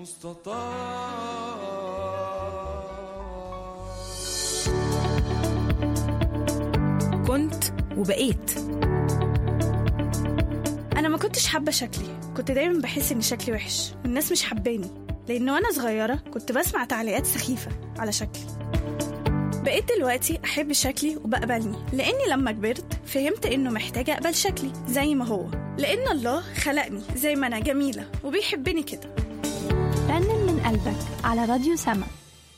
المستطاع كنت وبقيت انا ما كنتش حابه شكلي كنت دايما بحس ان شكلي وحش والناس مش حباني لان وانا صغيره كنت بسمع تعليقات سخيفه على شكلي بقيت دلوقتي احب شكلي وبقبلني لاني لما كبرت فهمت انه محتاجه اقبل شكلي زي ما هو لان الله خلقني زي ما انا جميله وبيحبني كده رنن من قلبك على راديو سما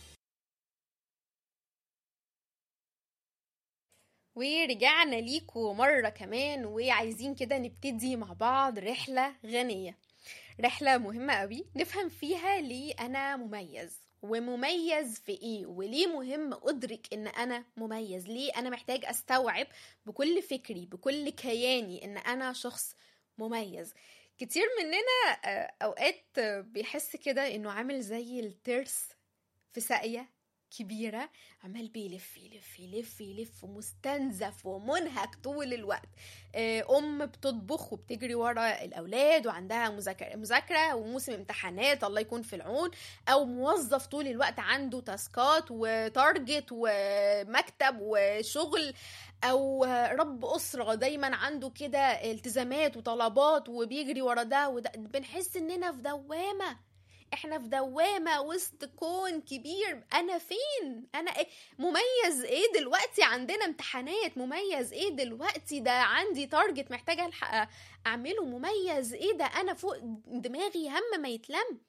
ورجعنا ليكوا مرة كمان وعايزين كده نبتدي مع بعض رحلة غنية رحلة مهمة قوي نفهم فيها ليه أنا مميز ومميز في ايه وليه مهم ادرك ان انا مميز ليه انا محتاج استوعب بكل فكري بكل كياني ان انا شخص مميز كتير مننا اوقات بيحس كده انه عامل زي الترس في ساقية كبيرة عمال بيلف يلف يلف يلف مستنزف ومنهك طول الوقت أم بتطبخ وبتجري ورا الأولاد وعندها مذاكرة مذاكرة وموسم امتحانات الله يكون في العون أو موظف طول الوقت عنده تاسكات وتارجت ومكتب وشغل او رب اسره دايما عنده كده التزامات وطلبات وبيجري ورا ده وده بنحس اننا في دوامه احنا في دوامه وسط كون كبير انا فين انا إيه؟ مميز ايه دلوقتي عندنا امتحانات مميز ايه دلوقتي ده عندي تارجت محتاجه الحق اعمله مميز ايه ده انا فوق دماغي هم ما يتلم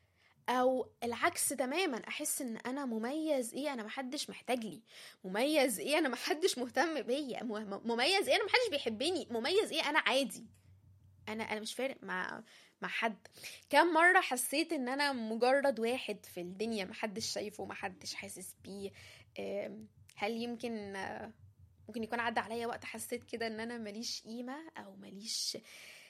او العكس تماما احس ان انا مميز ايه انا محدش محتاج لي مميز ايه انا محدش مهتم بيا مميز ايه انا محدش بيحبني مميز ايه انا عادي انا انا مش فارق مع مع حد كم مرة حسيت ان انا مجرد واحد في الدنيا محدش شايفه محدش حاسس بيه هل يمكن ممكن يكون عدى عليا وقت حسيت كده ان انا ماليش قيمة او ماليش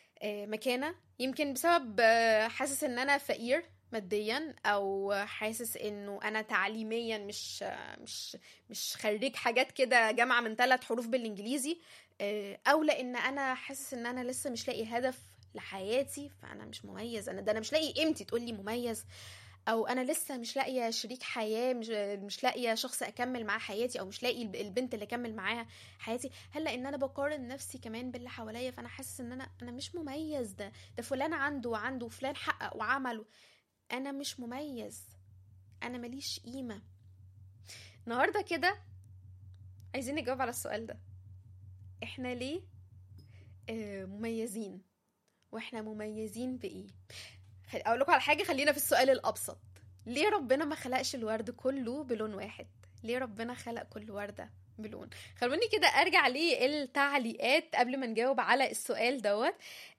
مكانة يمكن بسبب حاسس ان انا فقير ماديا او حاسس انه انا تعليميا مش مش مش خريج حاجات كده جامعه من ثلاث حروف بالانجليزي او لان انا حاسس ان انا لسه مش لاقي هدف لحياتي فانا مش مميز انا ده انا مش لاقي قيمتي تقول لي مميز او انا لسه مش لاقيه شريك حياه مش مش لاقيه شخص اكمل معاه حياتي او مش لاقي البنت اللي اكمل معاها حياتي هل لان انا بقارن نفسي كمان باللي حواليا فانا حاسس ان انا انا مش مميز ده ده فلان عنده وعنده وفلان حقق وعمل انا مش مميز انا ماليش قيمه النهارده كده عايزين نجاوب على السؤال ده احنا ليه آه مميزين واحنا مميزين بايه اقول لكم على حاجه خلينا في السؤال الابسط ليه ربنا ما خلقش الورد كله بلون واحد ليه ربنا خلق كل ورده بلون خلوني كده ارجع للتعليقات قبل ما نجاوب على السؤال دوت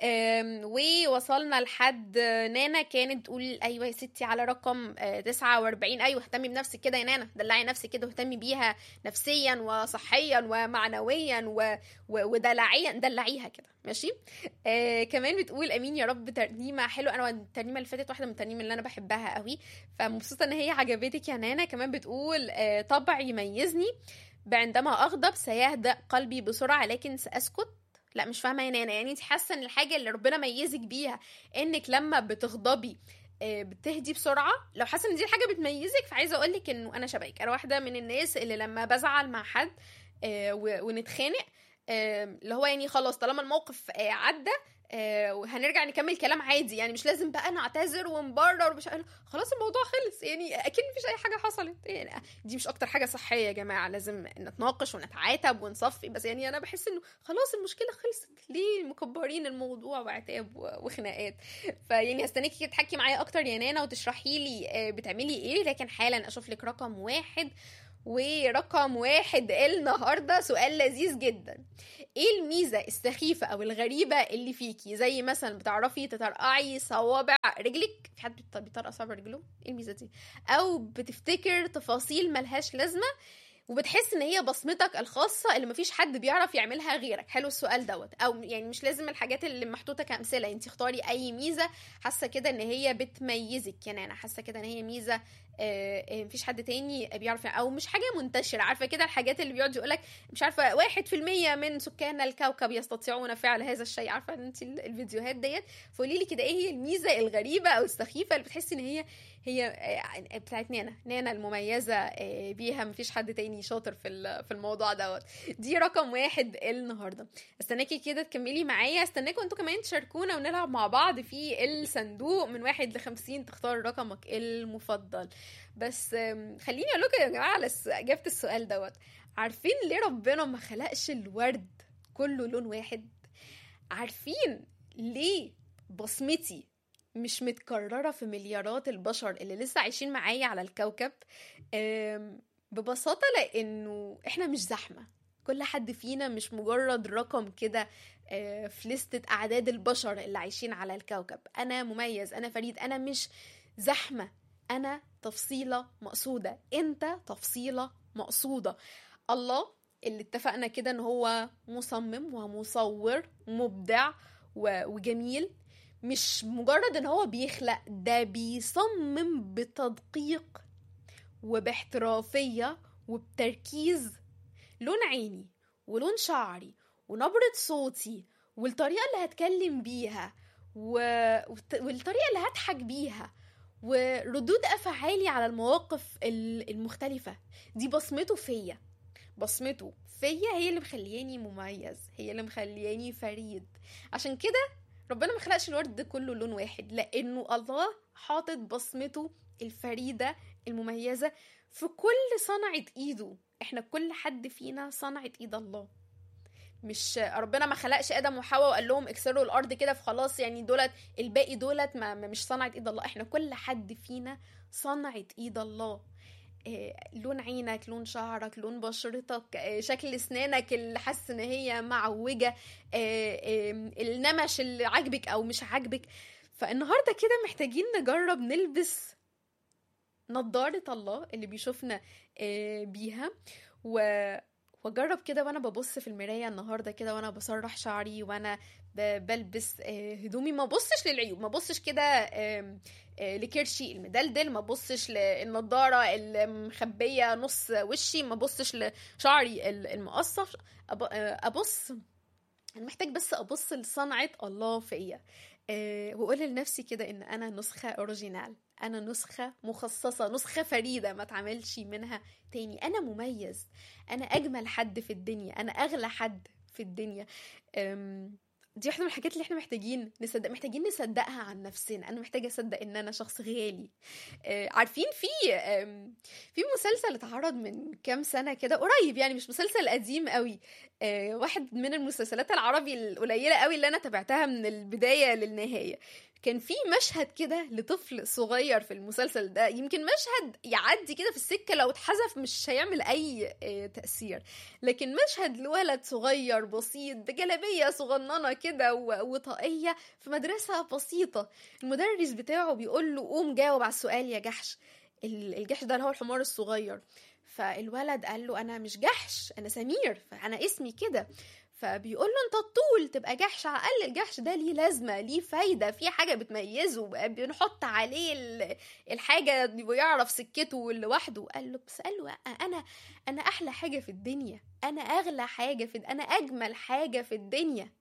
ووصلنا لحد نانا كانت تقول ايوه يا ستي على رقم 49 ايوه اهتمي بنفسك كده يا نانا دلعي نفسك كده واهتمي بيها نفسيا وصحيا ومعنويا و... و... ودلعيا دلعيها كده ماشي آه كمان بتقول امين يا رب ترنيمه حلوه انا الترنيمه اللي فاتت واحده من الترنيمه اللي انا بحبها قوي فمبسوطه ان هي عجبتك يا نانا كمان بتقول آه طبع يميزني عندما اغضب سيهدأ قلبي بسرعه لكن ساسكت لا مش فاهمه يا نانا يعني انت حاسه ان الحاجه اللي ربنا ميزك بيها انك لما بتغضبي بتهدي بسرعه لو حاسه ان دي الحاجه بتميزك فعايزه اقول لك انه انا شبهك انا واحده من الناس اللي لما بزعل مع حد ونتخانق اللي هو يعني خلاص طالما الموقف عدى آه وهنرجع نكمل كلام عادي يعني مش لازم بقى نعتذر ونبرر ومش خلاص الموضوع خلص يعني اكيد مفيش اي حاجه حصلت يعني دي مش اكتر حاجه صحيه يا جماعه لازم نتناقش ونتعاتب ونصفي بس يعني انا بحس انه خلاص المشكله خلصت ليه مكبرين الموضوع وعتاب وخناقات فيعني هستناكي تحكي معايا اكتر يا نانا وتشرحي لي بتعملي ايه لكن حالا اشوف لك رقم واحد ورقم واحد النهارده سؤال لذيذ جدا ايه الميزه السخيفه او الغريبه اللي فيكي زي مثلا بتعرفي تطرقعي صوابع رجلك في حد بيطرقع صوابع رجله ايه الميزه دي او بتفتكر تفاصيل ملهاش لازمه وبتحس ان هي بصمتك الخاصه اللي مفيش حد بيعرف يعملها غيرك حلو السؤال دوت او يعني مش لازم الحاجات اللي محطوطه كامثله انت اختاري اي ميزه حاسه كده ان هي بتميزك يعني انا حاسه كده ان هي ميزه آه، آه، مفيش حد تاني بيعرف او مش حاجه منتشره عارفه كده الحاجات اللي بيقعد يقولك مش عارفه واحد في المية من سكان الكوكب يستطيعون فعل هذا الشيء عارفه انت ال- الفيديوهات ديت فقولي لي كده ايه هي الميزه الغريبه او السخيفه اللي بتحسي ان هي هي آه، بتاعت نانا نانا المميزه آه، بيها مفيش حد تاني شاطر في ال- في الموضوع دوت دي رقم واحد النهارده استناكي كده تكملي معايا استناكم انتوا كمان تشاركونا ونلعب مع بعض في الصندوق من واحد لخمسين تختار رقمك المفضل بس آم، خليني اقول لكم يا جماعه على الس- اجابه السؤال دوت عارفين ليه ربنا ما خلقش الورد كله لون واحد عارفين ليه بصمتي مش متكررة في مليارات البشر اللي لسه عايشين معايا على الكوكب آم، ببساطة لأنه إحنا مش زحمة كل حد فينا مش مجرد رقم كده آه، في لستة أعداد البشر اللي عايشين على الكوكب أنا مميز أنا فريد أنا مش زحمة أنا تفصيلة مقصودة أنت تفصيلة مقصودة الله اللي اتفقنا كده ان هو مصمم ومصور مبدع و- وجميل مش مجرد ان هو بيخلق ده بيصمم بتدقيق وباحترافية وبتركيز لون عيني ولون شعري ونبرة صوتي والطريقة اللي هتكلم بيها و... والت- والطريقة اللي هضحك بيها وردود أفعالي على المواقف ال- المختلفة دي بصمته فيا بصمته فيا هي اللي مخلياني مميز هي اللي مخلياني فريد عشان كده ربنا ما خلقش الورد ده كله لون واحد لانه الله حاطط بصمته الفريده المميزه في كل صنعه ايده احنا كل حد فينا صنعه ايد الله مش ربنا ما خلقش ادم وحواء وقال لهم اكسروا الارض كده فخلاص يعني دولت الباقي دولت ما ما- مش صنعه ايد الله احنا كل حد فينا صنعه ايد الله آه، لون عينك لون شعرك لون بشرتك آه، شكل اسنانك اللي حاسس ان هي معوجه آه، آه، النمش اللي عاجبك او مش عاجبك فالنهارده كده محتاجين نجرب نلبس نضارة الله اللي بيشوفنا آه، بيها و واجرب كده وانا ببص في المرايه النهارده كده وانا بسرح شعري وانا ب- بلبس آه، هدومي ما ببصش للعيوب ما ببصش كده آم، آه، لكرشي المدلدل ما ببصش للنضاره المخبيه نص وشي ما ببصش لشعري ال- المقصف أب- آه، ابص انا محتاج بس ابص لصنعه الله فيا أه واقول لنفسي كده ان انا نسخه اوريجينال انا نسخه مخصصه نسخه فريده ما اتعملش منها تاني انا مميز انا اجمل حد في الدنيا انا اغلى حد في الدنيا أم، دي واحده من الحاجات اللي احنا محتاجين نصدق محتاجين نصدقها عن نفسنا انا محتاجه اصدق ان انا شخص غالي أه، عارفين في أم، في مسلسل اتعرض من كام سنه كده قريب يعني مش مسلسل قديم قوي آه، واحد من المسلسلات العربي القليله قوي اللي انا تابعتها من البدايه للنهايه كان في مشهد كده لطفل صغير في المسلسل ده يمكن مشهد يعدي كده في السكه لو اتحذف مش هيعمل اي آه، تاثير لكن مشهد لولد صغير بسيط بجلابيه صغننه كده و- وطاقيه في مدرسه بسيطه المدرس بتاعه بيقول له قوم جاوب على السؤال يا جحش ال- الجحش ده اللي هو الحمار الصغير فالولد قال له انا مش جحش انا سمير فانا اسمي كده فبيقول له انت الطول تبقى جحش على الاقل الجحش ده ليه لازمه ليه فايده في حاجه بتميزه بنحط عليه ال- الحاجه ويعرف سكته لوحده قال له بس قال له انا انا احلى حاجه في الدنيا انا اغلى حاجه في انا اجمل حاجه في الدنيا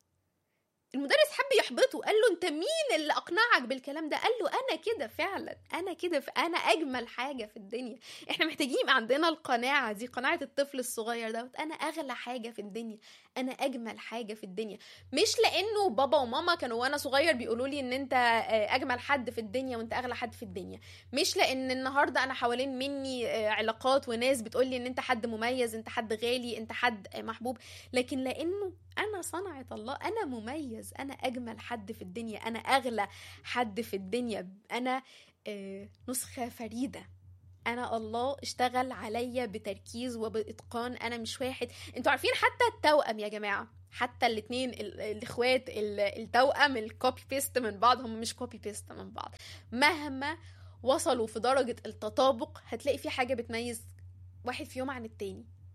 المدرس حب يحبطه قال له انت مين اللي اقنعك بالكلام ده قال له انا كده فعلا انا كده ف- انا اجمل حاجه في الدنيا احنا محتاجين يبقى عندنا القناعه دي قناعه الطفل الصغير دوت انا اغلى حاجه في الدنيا انا اجمل حاجه في الدنيا مش لانه بابا وماما كانوا وانا صغير بيقولوا لي ان انت آه، اجمل حد في الدنيا وانت اغلى حد في الدنيا مش لان النهارده انا حوالين مني آه، علاقات وناس بتقول لي ان انت حد مميز انت حد غالي انت حد آه، محبوب لكن لانه انا صنعة الله انا مميز انا اجمل حد في الدنيا انا اغلى حد في الدنيا انا آه، نسخة فريدة انا الله اشتغل عليا بتركيز وباتقان انا مش واحد انتوا عارفين حتى التوأم يا جماعه حتى الاثنين الاخوات ال- التوأم الكوبي بيست من بعض هم مش كوبي بيست من بعض مهما وصلوا في درجة التطابق هتلاقي في حاجة بتميز واحد فيهم عن التاني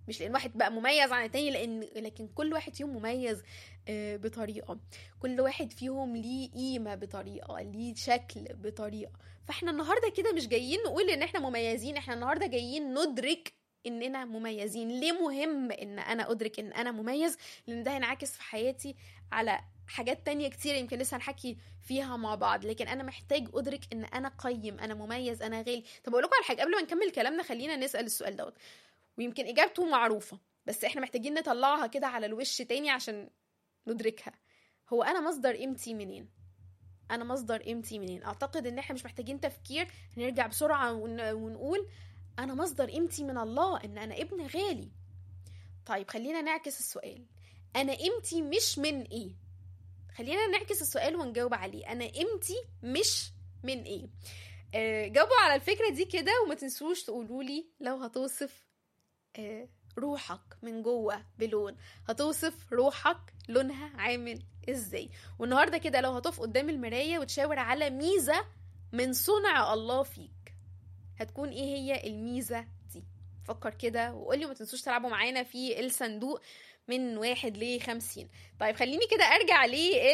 مش لان واحد بقى مميز عن التاني لان لكن كل واحد فيهم مميز آه، بطريقه كل واحد فيهم ليه قيمه بطريقه ليه شكل بطريقه فاحنا النهارده كده مش جايين نقول ان احنا مميزين احنا النهارده جايين ندرك اننا مميزين ليه مهم ان انا ادرك ان انا مميز لان ده هينعكس في حياتي على حاجات تانية كتير يمكن لسه هنحكي فيها مع بعض لكن انا محتاج ادرك ان انا قيم انا مميز انا غالي طب اقول لكم على حاجه قبل ما نكمل كلامنا خلينا نسال السؤال دوت ويمكن اجابته معروفه بس احنا محتاجين نطلعها كده على الوش تاني عشان ندركها هو انا مصدر قيمتي منين انا مصدر قيمتي منين اعتقد ان احنا مش محتاجين تفكير نرجع بسرعه ون- ونقول انا مصدر قيمتي من الله ان انا ابن غالي طيب خلينا نعكس السؤال انا قيمتي مش من ايه خلينا نعكس السؤال ونجاوب عليه انا قيمتي مش من ايه آه جاوبوا على الفكره دي كده وما تنسوش تقولوا لي لو هتوصف آه روحك من جوه بلون هتوصف روحك لونها عامل ازاي والنهارده كده لو هتقف قدام المرايه وتشاور على ميزه من صنع الله فيك هتكون ايه هي الميزه دي فكر كده وقولي وما تنسوش تلعبوا معانا في الصندوق من واحد لخمسين طيب خليني كده ارجع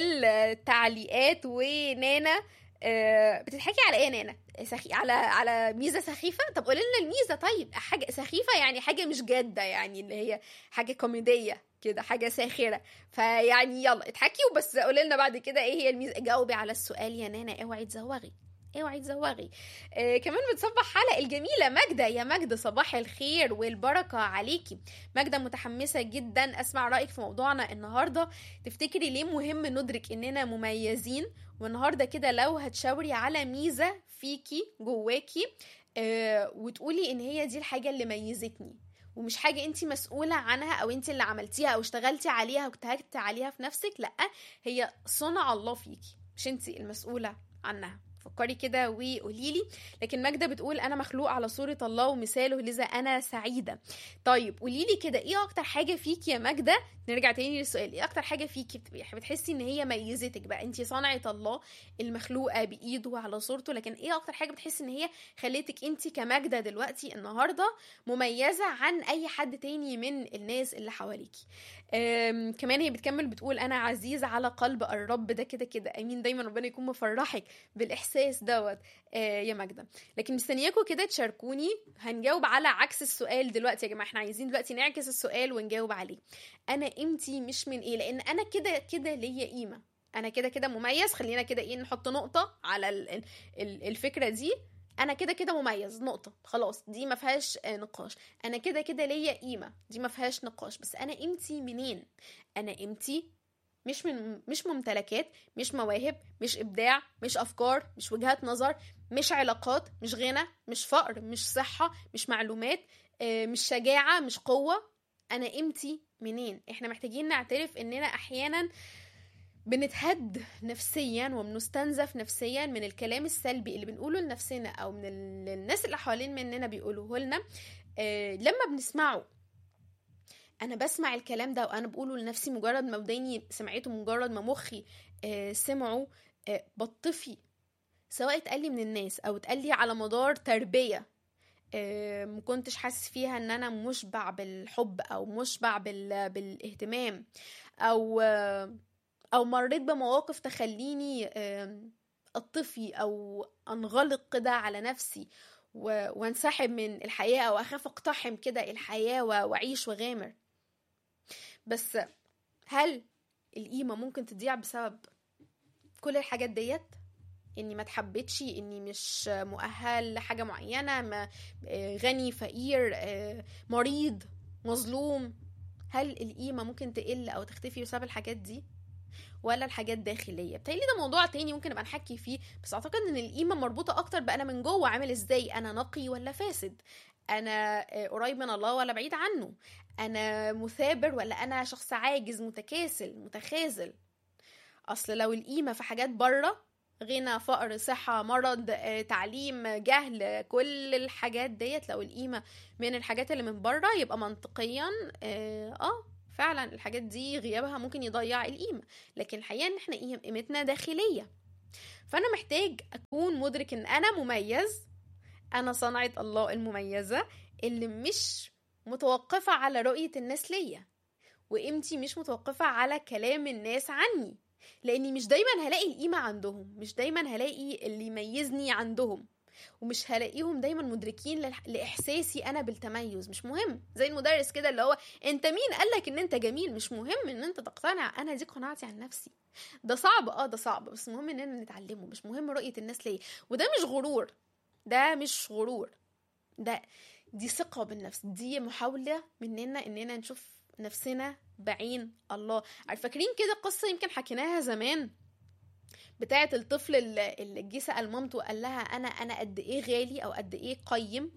للتعليقات ونانا آه، بتضحكي على ايه يا نانا سخي... على على ميزه سخيفه طب قولي لنا الميزه طيب حاجه سخيفه يعني حاجه مش جاده يعني اللي هي حاجه كوميديه كده حاجه ساخره فيعني يلا اضحكي وبس قولي لنا بعد كده ايه هي الميزه جاوبي على السؤال يا نانا اوعي تزوغي اوعي تزوغي آه كمان بتصبح حلقة الجميلة ماجدة يا ماجدة صباح الخير والبركة عليكي ماجدة متحمسة جدا اسمع رأيك في موضوعنا النهاردة تفتكري ليه مهم ندرك اننا مميزين والنهاردة كده لو هتشاوري على ميزة فيكي جواكي آه وتقولي ان هي دي الحاجة اللي ميزتني ومش حاجة انت مسؤولة عنها او انت اللي عملتيها او اشتغلتي عليها واجتهدت عليها في نفسك لا هي صنع الله فيكي مش انت المسؤولة عنها فكري كده وقولي لي لكن ماجدة بتقول انا مخلوق على صورة الله ومثاله لذا انا سعيدة طيب قولي لي كده ايه اكتر حاجة فيكي يا ماجدة نرجع تاني للسؤال ايه اكتر حاجة فيكي بتبقي- بتحسي ان هي ميزتك بقى انت صنعة الله المخلوقة بايده وعلى صورته لكن ايه اكتر حاجة بتحسي ان هي خليتك انت كماجدة دلوقتي النهاردة مميزة عن اي حد تاني من الناس اللي حواليكي أم، كمان هي بتكمل بتقول انا عزيز على قلب الرب ده كده كده امين دايما ربنا يكون مفرحك بالاحساس دوت آه، يا ماجده لكن مستنياكم كده تشاركوني هنجاوب على عكس السؤال دلوقتي يا جماعه احنا عايزين دلوقتي نعكس السؤال ونجاوب عليه انا قيمتي مش من ايه لان انا كده كده ليا قيمه انا كده كده مميز خلينا كده ايه نحط نقطه على ال- ال- ال- الفكره دي انا كده كده مميز نقطه خلاص دي ما فيهاش آه، نقاش انا كده كده ليا قيمه دي ما فيهاش نقاش بس انا قيمتي منين انا قيمتي مش من مش ممتلكات مش مواهب مش ابداع مش افكار مش وجهات نظر مش علاقات مش غنى مش فقر مش صحه مش معلومات آه، مش شجاعه مش قوه انا قيمتي منين احنا محتاجين نعترف اننا احيانا بنتهد نفسيا وبنستنزف نفسيا من الكلام السلبي اللي بنقوله لنفسنا او من ال- الناس اللي حوالين مننا بيقولوه لنا آه، لما بنسمعه انا بسمع الكلام ده وانا بقوله لنفسي مجرد ما وداني سمعته مجرد ما مخي آه، سمعه آه، بطفي سواء اتقال لي من الناس او اتقال لي على مدار تربيه آه، ما كنتش حاسس فيها ان انا مشبع بالحب او مشبع بال... بالاهتمام او آه، او مريت بمواقف تخليني آم، اطفي او انغلق كده على نفسي و- وانسحب من الحياة او اخاف اقتحم كده الحياة و- واعيش وغامر بس هل القيمة ممكن تضيع بسبب كل الحاجات ديت اني ما اتحبتش اني مش مؤهل لحاجة معينة ما آه، غني فقير آه، مريض مظلوم هل القيمة ممكن تقل او تختفي بسبب الحاجات دي ولا الحاجات داخليه بتهيألي ده موضوع تاني ممكن نبقى نحكي فيه بس اعتقد ان القيمه مربوطه اكتر بانا من جوه عامل ازاي انا نقي ولا فاسد انا آه، قريب من الله ولا بعيد عنه انا مثابر ولا انا شخص عاجز متكاسل متخاذل اصل لو القيمه في حاجات بره غنى فقر صحة مرض آه، تعليم جهل كل الحاجات ديت لو القيمة من الحاجات اللي من بره يبقى منطقيا اه آه، فعلا الحاجات دي غيابها ممكن يضيع القيمة لكن الحقيقة ان احنا قيم- قيمتنا داخلية فانا محتاج اكون مدرك ان انا مميز انا صنعة الله المميزة اللي مش متوقفة على رؤية الناس ليا وقيمتي مش متوقفة على كلام الناس عني لاني مش دايما هلاقي القيمة عندهم مش دايما هلاقي اللي يميزني عندهم ومش هلاقيهم دايما مدركين للح- لاحساسي انا بالتميز مش مهم زي المدرس كده اللي هو انت مين قالك ان انت جميل مش مهم ان انت تقتنع انا دي قناعتي عن نفسي ده صعب اه ده صعب بس مهم اننا نتعلمه مش مهم رؤية الناس ليا وده مش غرور ده مش غرور ده دي ثقة بالنفس دي محاولة مننا اننا نشوف نفسنا بعين الله عارف فاكرين كده قصة يمكن حكيناها زمان بتاعة الطفل اللي اللي جه سأل مامته قال لها انا انا قد ايه غالي او قد ايه قيم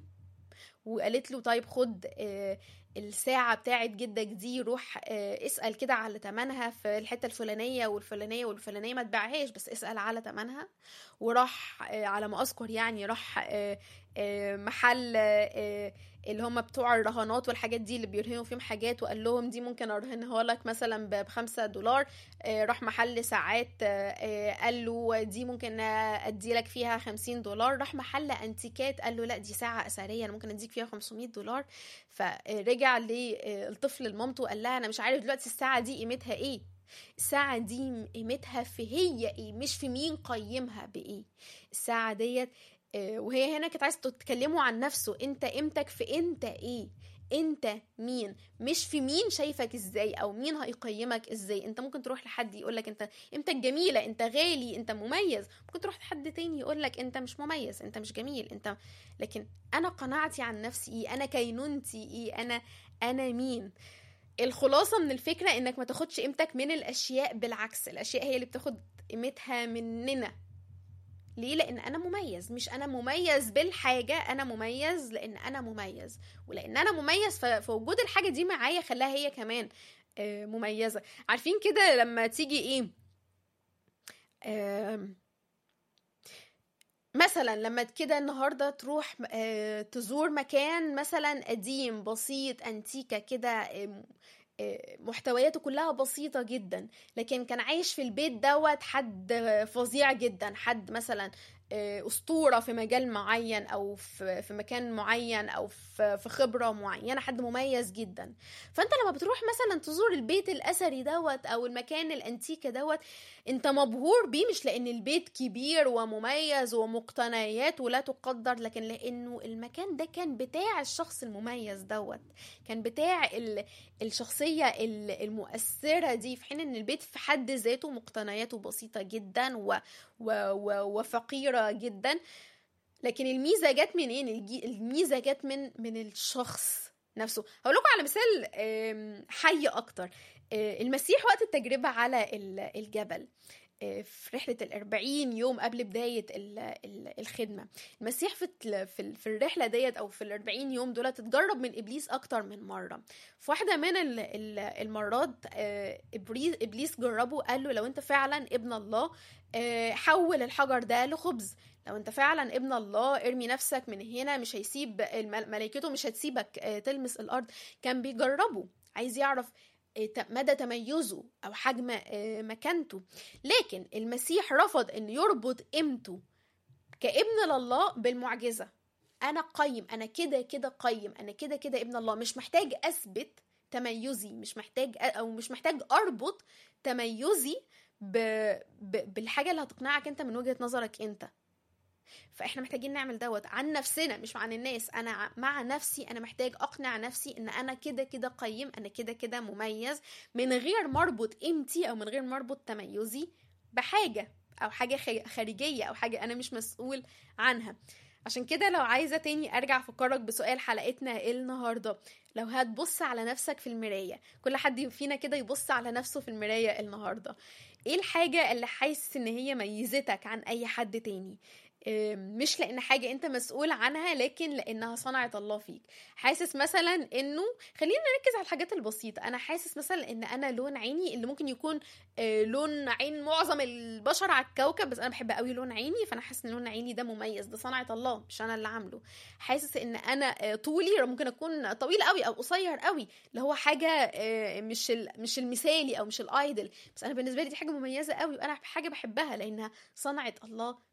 وقالت له طيب خد آه، الساعة بتاعت جدك دي روح آه، اسأل كده على تمنها في الحتة الفلانية والفلانية والفلانية ما تبيعهاش بس اسأل على تمنها وراح آه، على ما أذكر يعني راح آه، آه، محل آه، اللي هم بتوع الرهانات والحاجات دي اللي بيرهنوا فيهم حاجات وقال لهم دي ممكن ارهنها لك مثلا ب- بخمسة دولار آه، راح محل ساعات آه، آه، قال له دي ممكن ادي لك فيها خمسين دولار راح محل انتيكات قال له لا دي ساعة اثرية انا ممكن اديك فيها 500 دولار فرجع للطفل لمامته قال لها انا مش عارف دلوقتي الساعة دي قيمتها ايه الساعة دي قيمتها في هي ايه مش في مين قيمها بايه الساعة ديت آه، وهي هنا كانت عايزة تتكلموا عن نفسه انت قيمتك في انت ايه انت مين مش في مين شايفك ازاي او مين هيقيمك ازاي انت ممكن تروح لحد يقولك انت انت جميلة انت غالي انت مميز ممكن تروح لحد تاني يقولك انت مش مميز انت مش جميل انت لكن انا قناعتي عن نفسي ايه انا كينونتي ايه انا انا مين الخلاصة من الفكرة انك ما تاخدش قيمتك من الاشياء بالعكس الاشياء هي اللي بتاخد قيمتها مننا ليه لان انا مميز مش انا مميز بالحاجه انا مميز لان انا مميز ولان انا مميز ف- فوجود الحاجه دي معايا خلاها هي كمان آه، مميزه عارفين كده لما تيجي ايه آم، مثلا لما كده النهارده تروح آه، تزور مكان مثلا قديم بسيط انتيكه كده آم، آه، محتوياته كلها بسيطة جدا لكن كان عايش في البيت دوت حد فظيع جدا حد مثلا آه، أسطورة في مجال معين أو في في مكان معين أو في في خبرة معينة حد مميز جدا فأنت لما بتروح مثلا تزور البيت الأثري دوت أو المكان الأنتيكة دوت أنت مبهور بيه مش لأن البيت كبير ومميز ومقتنيات ولا تقدر لكن لأنه المكان ده كان بتاع الشخص المميز دوت كان بتاع ال الشخصية ال- المؤثرة دي في حين ان البيت في حد ذاته مقتنياته بسيطة جدا و و و وفقيرة جدا لكن الميزة جت منين الجي- الميزة جت من من الشخص نفسه هقول لكم على مثال آم، حي اكتر آه، المسيح وقت التجربة على ال- الجبل آه، في رحلة الأربعين يوم قبل بداية ال- ال- الخدمة المسيح في الت- في ال- في الرحلة ديت أو في الأربعين يوم دول اتجرب من إبليس أكتر من مرة في واحدة من ال- ال- المرات آه، إبريس إبليس جربه قال له لو أنت فعلا ابن الله آه، حول الحجر ده لخبز لو انت فعلا ابن الله ارمي نفسك من هنا مش هيسيب المل- ملائكته مش هتسيبك آه، تلمس الارض كان بيجربه عايز يعرف آه، ت- مدى تميزه او حجم آه، مكانته لكن المسيح رفض ان يربط قيمته كابن لله بالمعجزه انا قيم انا كده كده قيم انا كده كده ابن الله مش محتاج اثبت تميزي مش محتاج او مش محتاج اربط تميزي ب... ب... بالحاجه اللي هتقنعك انت من وجهه نظرك انت فاحنا محتاجين نعمل دوت عن نفسنا مش عن الناس انا ع- مع نفسي انا محتاج اقنع نفسي ان انا كده كده قيم انا كده كده مميز من غير ما اربط قيمتي او من غير ما اربط تميزي بحاجه او حاجه خ- خارجيه او حاجه انا مش مسؤول عنها عشان كده لو عايزه تاني ارجع افكرك بسؤال حلقتنا النهارده لو هتبص على نفسك في المرايه كل حد فينا كده يبص على نفسه في المرايه النهارده ايه الحاجه اللي حاسس ان هي ميزتك عن اي حد تاني آم، مش لان حاجه انت مسؤول عنها لكن لانها صنعت الله فيك حاسس مثلا انه خلينا نركز على الحاجات البسيطه انا حاسس مثلا ان انا لون عيني اللي ممكن يكون آه، لون عين معظم البشر على الكوكب بس انا بحب قوي لون عيني فانا حاسس ان لون عيني ده مميز ده صنعه الله مش انا اللي عامله حاسس ان انا آه، طولي ممكن اكون طويل قوي او قصير قوي اللي هو حاجه آه، مش ال- مش المثالي او مش الايدل بس انا بالنسبه لي دي حاجه مميزه قوي وانا حاجه بحبها لانها صنعت الله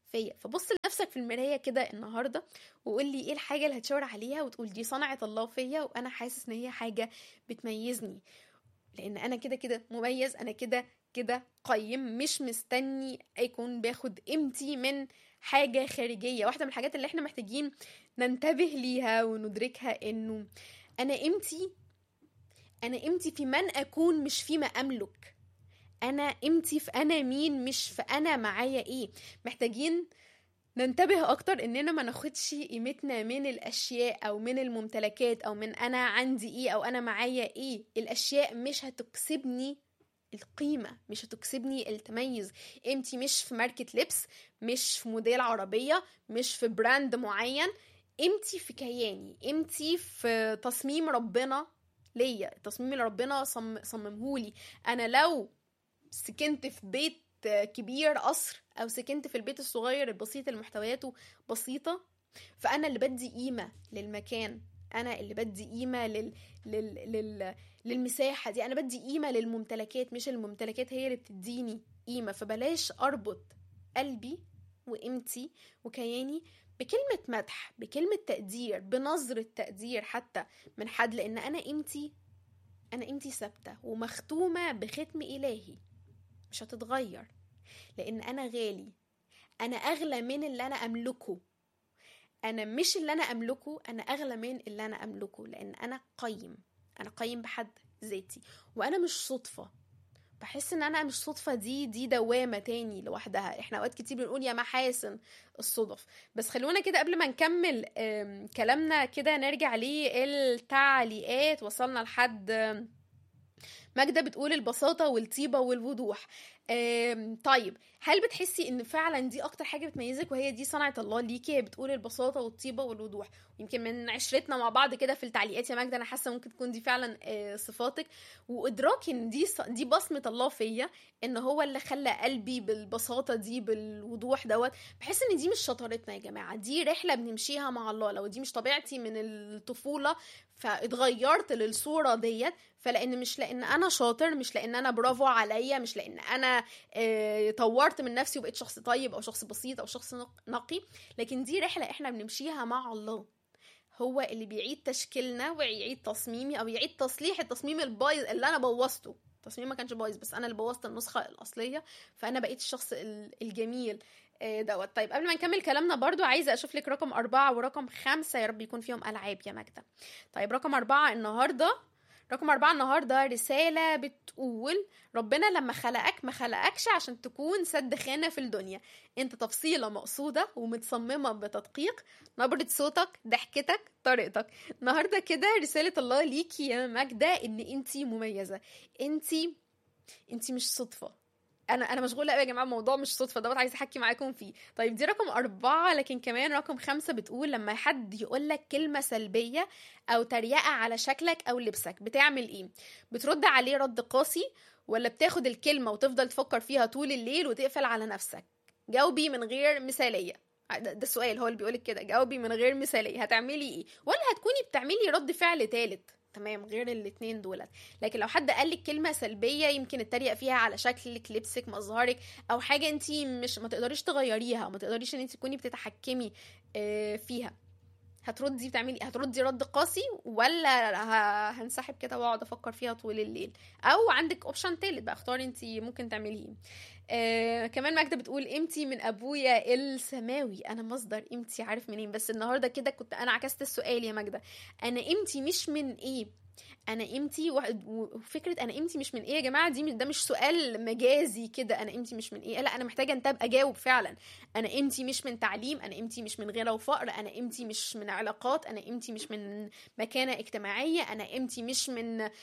فيا فبص لنفسك في المرايه كده النهارده وقول لي ايه الحاجه اللي هتشاور عليها وتقول دي صنعت الله فيا وانا حاسس ان هي حاجه بتميزني لان انا كده كده مميز انا كده كده قيم مش مستني اكون باخد قيمتي من حاجه خارجيه واحده من الحاجات اللي احنا محتاجين ننتبه ليها وندركها انه انا قيمتي انا قيمتي في من اكون مش فيما املك انا قيمتي في انا مين مش في انا معايا ايه محتاجين ننتبه اكتر اننا ما ناخدش قيمتنا من الاشياء او من الممتلكات او من انا عندي ايه او انا معايا ايه الاشياء مش هتكسبني القيمة مش هتكسبني التميز قيمتي مش في ماركة لبس مش في موديل عربية مش في براند معين قيمتي في كياني قيمتي في تصميم ربنا ليا التصميم اللي ربنا صم... صممهولي انا لو سكنت في بيت كبير قصر او سكنت في البيت الصغير البسيط اللي محتوياته بسيطه فانا اللي بدي قيمه للمكان انا اللي بدي قيمه لل... لل... لل... للمساحه دي انا بدي قيمه للممتلكات مش الممتلكات هي اللي بتديني قيمه فبلاش اربط قلبي وقيمتي وكياني بكلمة مدح بكلمة تقدير بنظرة تقدير حتى من حد لأن أنا قيمتي أنا قيمتي ثابتة ومختومة بختم إلهي مش هتتغير لأن أنا غالي أنا أغلى من اللي أنا أملكه أنا مش اللي أنا أملكه أنا أغلى من اللي أنا أملكه لأن أنا قيم أنا قيم بحد ذاتي وأنا مش صدفة بحس ان انا مش صدفه دي دي دوامه تاني لوحدها احنا اوقات كتير بنقول يا محاسن الصدف بس خلونا كده قبل ما نكمل كلامنا كده نرجع للتعليقات وصلنا لحد ماجدة بتقول البساطة والطيبة والوضوح طيب هل بتحسي ان فعلا دي اكتر حاجة بتميزك وهي دي صنعة الله ليكي هي بتقول البساطة والطيبة والوضوح يمكن من عشرتنا مع بعض كده في التعليقات يا ماجدة انا حاسة ممكن تكون دي فعلا صفاتك وادراك ان دي دي بصمة الله فيا ان هو اللي خلى قلبي بالبساطة دي بالوضوح دوت بحس ان دي مش شطارتنا يا جماعة دي رحلة بنمشيها مع الله لو دي مش طبيعتي من الطفولة فاتغيرت للصورة ديت فلان مش لان انا شاطر مش لان انا برافو عليا مش لان انا اه طورت من نفسي وبقيت شخص طيب او شخص بسيط او شخص نقي لكن دي رحله احنا بنمشيها مع الله هو اللي بيعيد تشكيلنا ويعيد تصميمي او يعيد تصليح التصميم البايظ اللي انا بوظته التصميم ما كانش بايظ بس انا اللي بوظت النسخه الاصليه فانا بقيت الشخص الجميل دوت طيب قبل ما نكمل كلامنا برضو عايزة أشوف لك رقم أربعة ورقم خمسة يا رب يكون فيهم ألعاب يا ماجدة طيب رقم أربعة النهاردة رقم أربعة النهاردة رسالة بتقول ربنا لما خلقك ما خلقكش عشان تكون سد خانة في الدنيا انت تفصيلة مقصودة ومتصممة بتدقيق نبرة صوتك ضحكتك طريقتك النهاردة كده رسالة الله ليكي يا ماجدة ان انتي مميزة انتي انتي مش صدفة انا انا مشغوله قوي يا جماعه الموضوع مش صدفه دوت عايزه احكي معاكم فيه طيب دي رقم أربعة لكن كمان رقم خمسة بتقول لما حد يقول لك كلمه سلبيه او تريقه على شكلك او لبسك بتعمل ايه بترد عليه رد قاسي ولا بتاخد الكلمه وتفضل تفكر فيها طول الليل وتقفل على نفسك جاوبي من غير مثاليه ده السؤال هو اللي بيقولك كده جاوبي من غير مثاليه هتعملي ايه ولا هتكوني بتعملي رد فعل تالت تمام غير الاتنين دولت لكن لو حد قال لك كلمه سلبيه يمكن اتريق فيها على شكلك لبسك مظهرك او حاجه انت مش ما تقدريش تغيريها ما تقدريش ان انت تكوني بتتحكمي فيها هتردي بتعملي هتردي رد قاسي ولا هنسحب كده واقعد افكر فيها طول الليل او عندك اوبشن تالت بقى اختاري انت ممكن تعمليه آه كمان ماجدة بتقول قيمتي من ابويا السماوي انا مصدر قيمتي عارف منين بس النهارده كده كنت انا عكست السؤال يا ماجدة انا قيمتي مش من ايه انا قيمتي وفكره انا قيمتي مش من ايه يا جماعه دي ده مش سؤال مجازي كده انا قيمتي مش من ايه لا انا محتاجه انت اجاوب فعلا انا قيمتي مش من تعليم انا قيمتي مش من غنى وفقر انا قيمتي مش من علاقات انا قيمتي مش من مكانه اجتماعيه انا قيمتي مش من آآ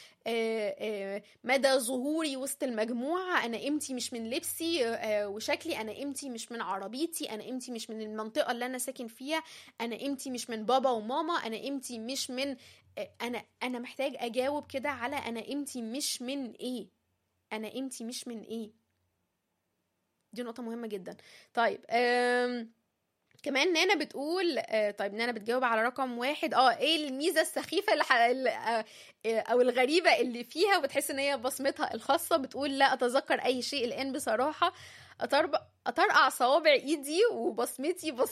آآ مدى ظهوري وسط المجموعه انا قيمتي مش من لبسي وشكلي انا قيمتي مش من عربيتي انا قيمتي مش من المنطقه اللي انا ساكن فيها انا قيمتي مش من بابا وماما انا قيمتي مش من انا انا محتاج اجاوب كده على انا قيمتي مش من ايه انا قيمتي مش من ايه دي نقطه مهمه جدا طيب كمان نانا بتقول آه طيب نانا بتجاوب على رقم واحد اه ايه الميزه السخيفه اللي ح... ال- آه، آه، او الغريبه اللي فيها وبتحس ان هي بصمتها الخاصه بتقول لا اتذكر اي شيء الان بصراحه أطرب... اطرقع صوابع ايدي وبصمتي بسيطه